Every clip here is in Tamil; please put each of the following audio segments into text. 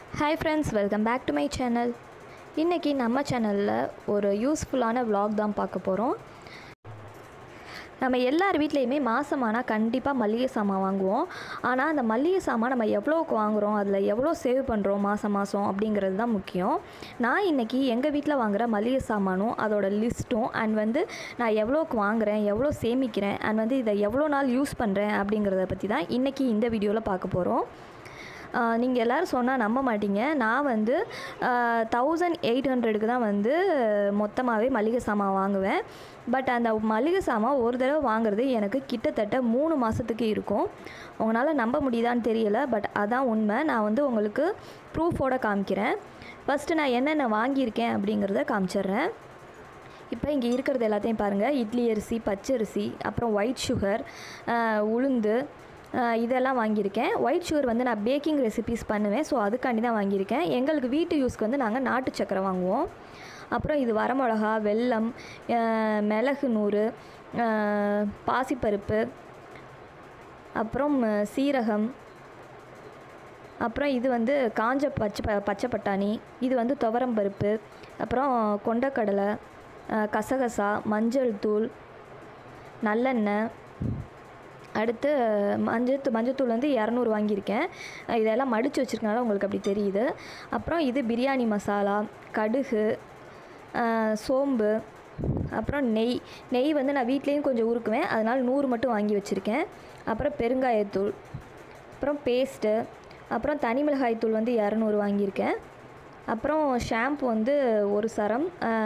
hi friends welcome back to my channel இன்றைக்கி நம்ம சேனலில் ஒரு யூஸ்ஃபுல்லான vlog தான் பார்க்க போகிறோம் நம்ம எல்லார் வீட்லேயுமே மாதமானால் கண்டிப்பாக மளிகை சாமான் வாங்குவோம் ஆனால் அந்த மளிகை சாமான் நம்ம எவ்வளோக்கு வாங்குகிறோம் அதில் எவ்வளோ சேவ் பண்ணுறோம் மாதம் மாதம் அப்படிங்கிறது தான் முக்கியம் நான் இன்றைக்கி எங்கள் வீட்டில் வாங்குகிற மளிகை சாமானும் அதோட லிஸ்ட்டும் அண்ட் வந்து நான் எவ்வளோக்கு வாங்குகிறேன் எவ்வளோ சேமிக்கிறேன் அண்ட் வந்து இதை எவ்வளோ நாள் யூஸ் பண்ணுறேன் அப்படிங்கிறத பற்றி தான் இன்றைக்கி இந்த வீடியோவில் பார்க்க போகிறோம் நீங்கள் எல்லோரும் சொன்னால் நம்ப மாட்டீங்க நான் வந்து தௌசண்ட் எயிட் ஹண்ட்ரடுக்கு தான் வந்து மொத்தமாகவே மளிகை சாமான் வாங்குவேன் பட் அந்த மளிகை சாமான் ஒரு தடவை வாங்குறது எனக்கு கிட்டத்தட்ட மூணு மாதத்துக்கு இருக்கும் உங்களால் நம்ப முடியுதான்னு தெரியல பட் அதான் உண்மை நான் வந்து உங்களுக்கு ப்ரூஃபோட காமிக்கிறேன் ஃபஸ்ட்டு நான் என்னென்ன வாங்கியிருக்கேன் அப்படிங்கிறத காமிச்சிடுறேன் இப்போ இங்கே இருக்கிறது எல்லாத்தையும் பாருங்கள் இட்லி அரிசி பச்சரிசி அப்புறம் ஒயிட் சுகர் உளுந்து ஆஹ் இதெல்லாம் வாங்கியிருக்கேன் ஒயிட் சுகர் வந்து நான் பேக்கிங் ரெசிபீஸ் பண்ணுவேன் ஸோ அதுக்காண்டி தான் வாங்கியிருக்கேன் எங்களுக்கு வீட்டு யூஸ்க்கு வந்து நாங்கள் நாட்டு சக்கரை வாங்குவோம் அப்புறம் இது வரமிளகா வெல்லம் ஆஹ் மிளகு நூறு ஆஹ் பாசிப்பருப்பு அப்புறம் ஆஹ் சீரகம் அப்புறம் இது வந்து காஞ்ச பச்சை ப பச்சை பட்டாணி இது வந்து துவரம் பருப்பு அப்புறம் கொண்டக்கடலை ஆஹ் கசகசா மஞ்சள் தூள் நல்லெண்ணெய் அடுத்து மஞ்சள் மஞ்சத்தூள் வந்து இரநூறு வாங்கியிருக்கேன் இதெல்லாம் மடித்து வச்சுருக்கனால உங்களுக்கு அப்படி தெரியுது அப்புறம் இது பிரியாணி மசாலா கடுகு ஆஹ் சோம்பு அப்புறம் நெய் நெய் வந்து நான் வீட்லேயும் கொஞ்சம் உருக்குவேன் அதனால் நூறு மட்டும் வாங்கி வச்சுருக்கேன் அப்புறம் பெருங்காயத்தூள் அப்புறம் பேஸ்ட்டு அப்புறம் தனி மிளகாய் தூள் வந்து இரநூறு வாங்கியிருக்கேன் அப்புறம் ஷாம்பு வந்து ஒரு சரம்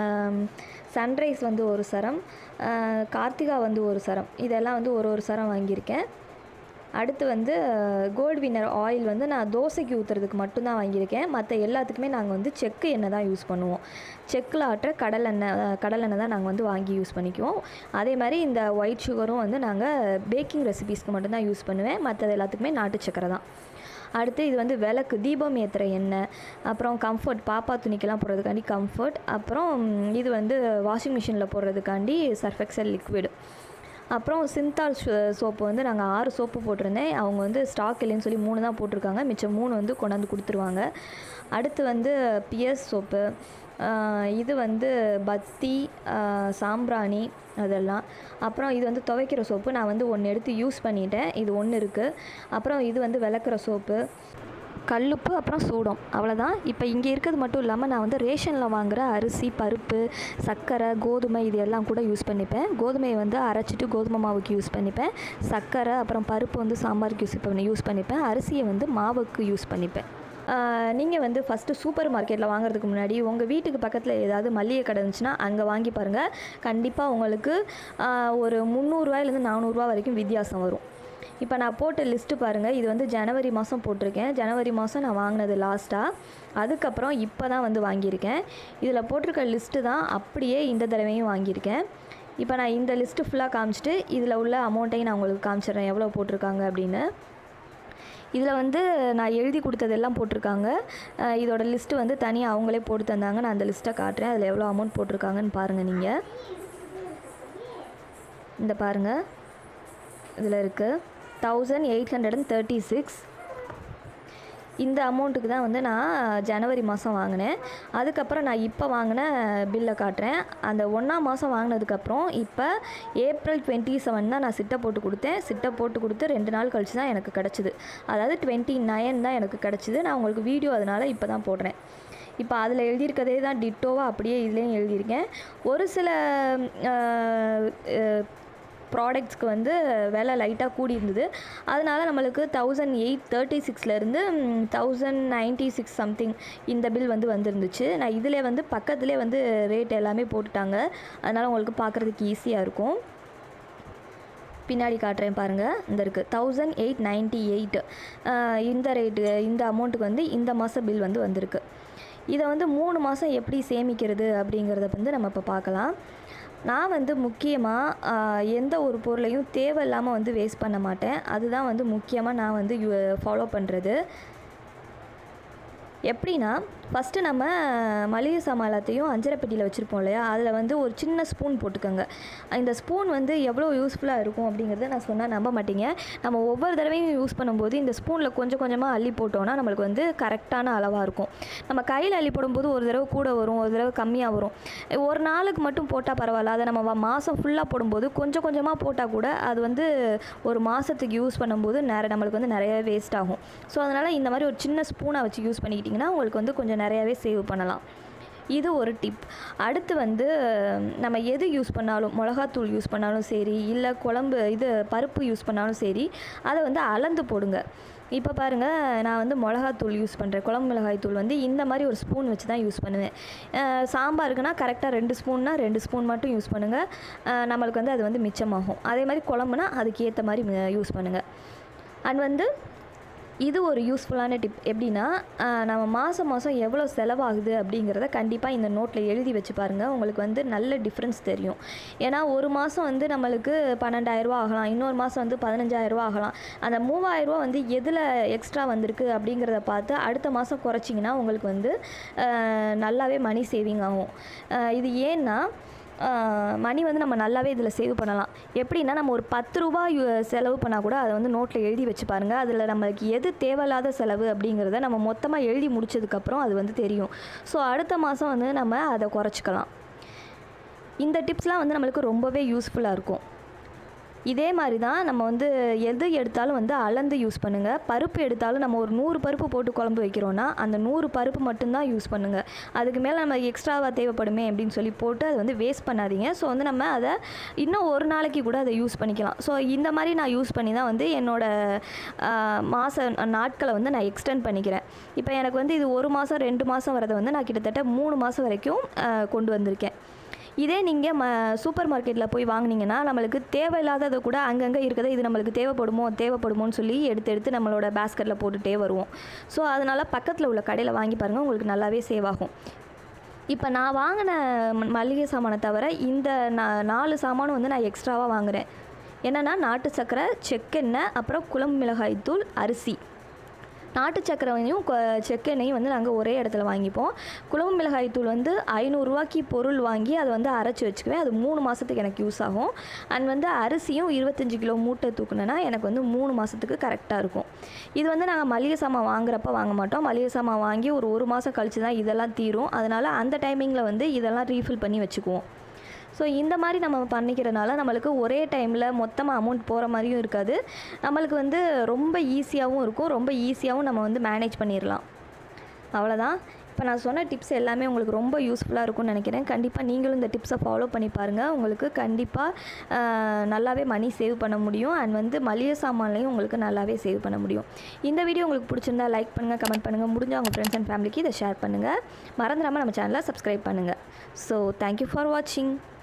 சன்ரைஸ் வந்து ஒரு சரம் ஆஹ் கார்த்திகா வந்து ஒரு சரம் இதெல்லாம் வந்து ஒரு ஒரு சரம் வாங்கியிருக்கேன் அடுத்து வந்து கோல்டு வின்னர் ஆயில் வந்து நான் தோசைக்கு ஊற்றுறதுக்கு மட்டும்தான் வாங்கியிருக்கேன் மற்ற எல்லாத்துக்குமே நாங்கள் வந்து செக்கு எண்ணெய் தான் யூஸ் பண்ணுவோம் செக்கில் ஆட்டுற கடலெண்ணெய் அஹ் கடலெண்ணெய் தான் நாங்கள் வந்து வாங்கி யூஸ் பண்ணிக்குவோம் அதே மாதிரி இந்த ஒயிட் சுகரும் வந்து நாங்கள் பேக்கிங் ரெசிபீஸ்க்கு மட்டும்தான் யூஸ் பண்ணுவேன் மற்றது எல்லாத்துக்குமே நாட்டு சக்கரை தான் அடுத்து இது வந்து விளக்கு தீபம் ஏற்றுற எண்ணெய் அப்புறம் கம்ஃபர்ட் பாப்பா துணிக்கெல்லாம் போடுறதுக்காண்டி கம்ஃபர்ட் அப்புறம் இது வந்து வாஷிங் மிஷினில் போடுறதுக்காண்டி சர்ஃபெக்சல் லிக்விடு அப்புறம் சிந்தால் சோப்பு வந்து நாங்கள் ஆறு சோப்பு போட்டிருந்தேன் அவங்க வந்து ஸ்டாக் இல்லைன்னு சொல்லி மூணு தான் போட்டிருக்காங்க மிச்சம் மூணு வந்து கொண்டாந்து கொடுத்துருவாங்க அடுத்து வந்து பியர்ஸ் சோப்பு ஆஹ் இது வந்து பத்தி ஆஹ் சாம்பிராணி அதெல்லாம் அப்புறம் இது வந்து துவைக்கிற சோப்பு நான் வந்து ஒன்று எடுத்து யூஸ் பண்ணிட்டேன் இது ஒன்று இருக்குது அப்புறம் இது வந்து விளக்குற சோப்பு கல்லுப்பு அப்புறம் சூடம் அவ்வளோதான் இப்போ இங்கே இருக்கிறது மட்டும் இல்லாமல் நான் வந்து ரேஷனில் வாங்குகிற அரிசி பருப்பு சர்க்கரை கோதுமை இது எல்லாம் கூட யூஸ் பண்ணிப்பேன் கோதுமையை வந்து அரைச்சிட்டு கோதுமை மாவுக்கு யூஸ் பண்ணிப்பேன் சர்க்கரை அப்புறம் பருப்பு வந்து சாம்பாருக்கு யூஸ் பண்ணி யூஸ் பண்ணிப்பேன் அரிசியை வந்து மாவுக்கு யூஸ் பண்ணிப்பேன் நீங்கள் வந்து ஃபஸ்ட்டு சூப்பர் மார்க்கெட்டில் வாங்குறதுக்கு முன்னாடி உங்கள் வீட்டுக்கு பக்கத்தில் ஏதாவது மளிகை கடை இருந்துச்சுன்னா அங்கே வாங்கி பாருங்கள் கண்டிப்பாக உங்களுக்கு ஆஹ், ஒரு முந்நூறுரூவாயிலேருந்து நானூறுரூவா வரைக்கும் வித்தியாசம் வரும் இப்போ நான் போட்ட லிஸ்ட்டு பாருங்கள் இது வந்து ஜனவரி மாதம் போட்டிருக்கேன் ஜனவரி மாதம் நான் வாங்கினது லாஸ்ட்டாக அதுக்கப்புறம் இப்போ தான் வந்து வாங்கியிருக்கேன் இதில் போட்டிருக்க லிஸ்ட்டு தான் அப்படியே இந்த தடவையும் வாங்கியிருக்கேன் இப்போ நான் இந்த லிஸ்ட்டு ஃபுல்லாக காமிச்சிட்டு இதில் உள்ள அமௌண்ட்டையும் நான் உங்களுக்கு காமிச்சிடுறேன் எவ்வளோ போட்டிருக்காங்க அப்படின்னு இதில் வந்து நான் எழுதி கொடுத்ததெல்லாம் போட்டிருக்காங்க அஹ் இதோட லிஸ்ட்டு வந்து தனியாக அவங்களே போட்டு தந்தாங்க நான் அந்த லிஸ்ட்டை காட்டுறேன் அதில் எவ்வளோ அமௌண்ட் போட்டிருக்காங்கன்னு பாருங்கள் நீங்கள் இந்த பாருங்கள் இதில் இருக்குது thousand eight hundred and thirty six இந்த அமௌண்ட்டுக்கு தான் வந்து நான் ஜனவரி மாதம் வாங்கினேன் அதுக்கப்புறம் நான் இப்போ வாங்கின பில்லை காட்டுறேன் அந்த ஒன்றாம் மாதம் வாங்கினதுக்கப்புறம் இப்போ ஏப்ரல் டுவெண்ட்டி செவன் தான் நான் சிட்டை போட்டு கொடுத்தேன் சிட்டை போட்டு கொடுத்து ரெண்டு நாள் கழிச்சு தான் எனக்கு கிடச்சிது அதாவது டுவெண்ட்டி நைன் தான் எனக்கு கிடச்சிது நான் உங்களுக்கு வீடியோ அதனால் இப்போ தான் போடுறேன் இப்போ அதில் எழுதியிருக்கதே தான் டிட்டோவாக அப்படியே இதுலேயும் எழுதியிருக்கேன் ஒரு சில ப்ராடக்ட்ஸ்க்கு வந்து விலை லைட்டாக கூடி இருந்தது அதனால நம்மளுக்கு தௌசண்ட் எயிட் தேர்ட்டி சிக்ஸ்லேருந்து தௌசண்ட் நைன்ட்டி சிக்ஸ் சம்திங் இந்த பில் வந்து வந்துருந்துச்சு நான் இதில் வந்து பக்கத்துலேயே வந்து ரேட் எல்லாமே போட்டுட்டாங்க அதனால் உங்களுக்கு பார்க்குறதுக்கு ஈஸியாக இருக்கும் பின்னாடி காட்டுறேன் பாருங்கள் இந்த இருக்குது தௌசண்ட் எயிட் நைன்ட்டி எயிட் இந்த ரேட்டு இந்த அமௌண்ட்டுக்கு வந்து இந்த மாதம் பில் வந்து வந்திருக்கு இதை வந்து மூணு மாதம் எப்படி சேமிக்கிறது அப்படிங்கிறத வந்து நம்ம இப்போ பார்க்கலாம் நான் வந்து முக்கியமாக எந்த ஒரு பொருளையும் தேவையில்லாமல் வந்து வேஸ்ட் பண்ண மாட்டேன் அதுதான் வந்து முக்கியமாக நான் வந்து ஃபாலோ பண்ணுறது எப்படின்னா ஃபஸ்ட்டு நம்ம மளிகை சாமான் எல்லாத்தையும் அஞ்சரை பெட்டியில் வச்சுருப்போம் இல்லையா அதில் வந்து ஒரு சின்ன ஸ்பூன் போட்டுக்கோங்க இந்த ஸ்பூன் வந்து எவ்வளோ யூஸ்ஃபுல்லாக இருக்கும் அப்படிங்கிறத நான் சொன்னால் நம்ப மாட்டீங்க நம்ம ஒவ்வொரு தடவையும் யூஸ் பண்ணும்போது இந்த ஸ்பூனில் கொஞ்சம் கொஞ்சமாக அள்ளி போட்டோன்னா நம்மளுக்கு வந்து கரெக்டான அளவாக இருக்கும் நம்ம கையில் அள்ளி போடும்போது ஒரு தடவை கூட வரும் ஒரு தடவை கம்மியாக வரும் ஒரு நாளுக்கு மட்டும் போட்டால் பரவாயில்ல அதை நம்ம வ- மாதம் ஃபுல்லாக போடும்போது கொஞ்சம் கொஞ்சமாக போட்டால் கூட அது வந்து ஒரு மாதத்துக்கு யூஸ் பண்ணும்போது நிறைய நம்மளுக்கு வந்து நிறைய வேஸ்ட் ஆகும் ஸோ அதனால் இந்த மாதிரி ஒரு சின்ன ஸ்பூனை வச்சு யூஸ் பண்ணிக்கிட்டிங்கன்னா உங்களுக்கு வந்து கொஞ்சம் நிறையாவே சேவ் பண்ணலாம் இது ஒரு டிப் அடுத்து வந்து நம்ம எது யூஸ் பண்ணாலும் மிளகாத்தூள் யூஸ் பண்ணாலும் சரி இல்லை குழம்பு இது பருப்பு யூஸ் பண்ணாலும் சரி அதை வந்து அளந்து போடுங்க இப்போ பாருங்கள் நான் வந்து மிளகாத்தூள் யூஸ் பண்ணுறேன் குழம்பு மிளகாய் தூள் வந்து இந்த மாதிரி ஒரு ஸ்பூன் வச்சு தான் யூஸ் பண்ணுவேன் அஹ் சாம்பாருக்குன்னா கரெக்டாக ரெண்டு ஸ்பூன்னா ரெண்டு ஸ்பூன் மட்டும் யூஸ் பண்ணுங்கள் அஹ் நம்மளுக்கு வந்து அது வந்து மிச்சமாகும் அதே மாதிரி குழம்புனா அதுக்கு ஏற்ற மாதிரி யூஸ் பண்ணுங்கள் அண்ட் வந்து இது ஒரு யூஸ்ஃபுல்லான டிப் எப்படின்னா ஆஹ் நம்ம மாதம் மாதம் எவ்வளோ செலவாகுது அப்படிங்கிறத கண்டிப்பாக இந்த நோட்டில் எழுதி வச்சு பாருங்கள் உங்களுக்கு வந்து நல்ல டிஃப்ரென்ஸ் தெரியும் ஏன்னா ஒரு மாதம் வந்து நம்மளுக்கு பன்னெண்டாயிரரூவா ஆகலாம் இன்னொரு மாதம் வந்து பதினஞ்சாயிரரூவா ஆகலாம் அந்த மூவாயிரரூவா வந்து எதில் எக்ஸ்ட்ரா வந்திருக்கு அப்படிங்கிறத பார்த்து அடுத்த மாதம் குறைச்சிங்கன்னா உங்களுக்கு வந்து ஆஹ் நல்லாவே மணி சேவிங் ஆகும் ஆஹ் இது ஏன்னா மணி வந்து நம்ம நல்லாவே இதில் சேவ் பண்ணலாம் எப்படின்னா நம்ம ஒரு பத்து ரூபா யு- செலவு பண்ணால் கூட அதை வந்து நோட்டில் எழுதி வச்சு பாருங்கள் அதில் நம்மளுக்கு எது தேவையில்லாத செலவு அப்படிங்கிறத நம்ம மொத்தமாக எழுதி முடிச்சதுக்கப்புறம் அது வந்து தெரியும் ஸோ அடுத்த மாதம் வந்து நம்ம அதை குறைச்சிக்கலாம் இந்த டிப்ஸ்லாம் வந்து நம்மளுக்கு ரொம்பவே யூஸ்ஃபுல்லாக இருக்கும் இதே மாதிரி தான் நம்ம வந்து எது எடுத்தாலும் வந்து அளந்து யூஸ் பண்ணுங்கள் பருப்பு எடுத்தாலும் நம்ம ஒரு நூறு பருப்பு போட்டு குழம்பு வைக்கிறோன்னா அந்த நூறு பருப்பு மட்டும்தான் யூஸ் பண்ணுங்கள் அதுக்கு மேலே நம்ம எக்ஸ்ட்ராவாக தேவைப்படுமே அப்படின்னு சொல்லி போட்டு அதை வந்து வேஸ்ட் பண்ணாதீங்க ஸோ வந்து நம்ம அதை இன்னும் ஒரு நாளைக்கு கூட அதை யூஸ் பண்ணிக்கலாம் ஸோ இந்த மாதிரி நான் யூஸ் பண்ணி தான் வந்து என்னோட ஆஹ், மாத நாட்களை வந்து நான் எக்ஸ்டெண்ட் பண்ணிக்கிறேன் இப்போ எனக்கு வந்து இது ஒரு மாதம் ரெண்டு மாதம் வரதை வந்து நான் கிட்டத்தட்ட மூணு மாதம் வரைக்கும் ஆஹ், கொண்டு வந்திருக்கேன் இதே நீங்கள் ம சூப்பர் மார்க்கெட்டில் போய் வாங்குனீங்கன்னா நம்மளுக்கு தேவையில்லாததை கூட அங்கங்கே இருக்கிறத இது நம்மளுக்கு தேவைப்படுமோ தேவைப்படுமோன்னு சொல்லி எடுத்து எடுத்து நம்மளோட பேஸ்கெட்டில் போட்டுகிட்டே வருவோம் ஸோ அதனால் பக்கத்தில் உள்ள கடையில் வாங்கி பாருங்கள் உங்களுக்கு நல்லாவே சேவ் ஆகும் இப்போ நான் வாங்கின ம- மளிகை சாமானை தவிர இந்த நா- நாலு சாமானும் வந்து நான் எக்ஸ்ட்ராவாக வாங்குறேன் என்னென்னா நாட்டு சர்க்கரை செக்கெண்ணெய் அப்புறம் குழம்பு மிளகாய் தூள் அரிசி நாட்டு சக்கரையும் கொ- செக்கெண்ணெயும் வந்து நாங்கள் ஒரே இடத்துல வாங்கிப்போம் குழம்பு மிளகாய் தூள் வந்து ஐநூறுரூவாய்க்கு பொருள் வாங்கி அதை வந்து அரைச்சி வச்சுக்குவேன் அது மூணு மாதத்துக்கு எனக்கு யூஸ் ஆகும் அண்ட் வந்து அரிசியும் இருபத்தஞ்சி கிலோ மூட்டை தூக்குனேன்னா எனக்கு வந்து மூணு மாதத்துக்கு கரெக்டாக இருக்கும் இது வந்து நாங்கள் மளிகை சாமான் வாங்குறப்ப வாங்க மாட்டோம் மளிகை சாமான் வாங்கி ஒரு ஒரு மாதம் கழிச்சு தான் இதெல்லாம் தீரும் அதனால் அந்த டைமிங்கில் வந்து இதெல்லாம் ரீஃபில் பண்ணி வச்சுக்குவோம் ஸோ இந்த மாதிரி நம்ம பண்ணிக்கிறனால நம்மளுக்கு ஒரே டைமில் மொத்தமாக அமௌண்ட் போகிற மாதிரியும் இருக்காது நம்மளுக்கு வந்து ரொம்ப ஈஸியாகவும் இருக்கும் ரொம்ப ஈஸியாகவும் நம்ம வந்து மேனேஜ் பண்ணிடலாம் அவ்வளோதான் இப்போ நான் சொன்ன டிப்ஸ் எல்லாமே உங்களுக்கு ரொம்ப யூஸ்ஃபுல்லாக இருக்கும்னு நினைக்கிறேன் கண்டிப்பாக நீங்களும் இந்த டிப்ஸை ஃபாலோ பண்ணி பாருங்கள் உங்களுக்கு கண்டிப்பாக நல்லாவே மணி சேவ் பண்ண முடியும் அண்ட் வந்து மளிகை சாமான்லையும் உங்களுக்கு நல்லாவே சேவ் பண்ண முடியும் இந்த வீடியோ உங்களுக்கு பிடிச்சிருந்தா லைக் பண்ணுங்கள் கமெண்ட் பண்ணுங்கள் முடிஞ்ச உங்கள் ஃப்ரெண்ட்ஸ் அண்ட் ஃபேமிலிக்கு இதை ஷேர் பண்ணுங்கள் மறந்துடாமல் நம்ம சேனலை சப்ஸ்கிரைப் பண்ணுங்கள் ஸோ தேங்க்யூ ஃபார் வாட்சிங்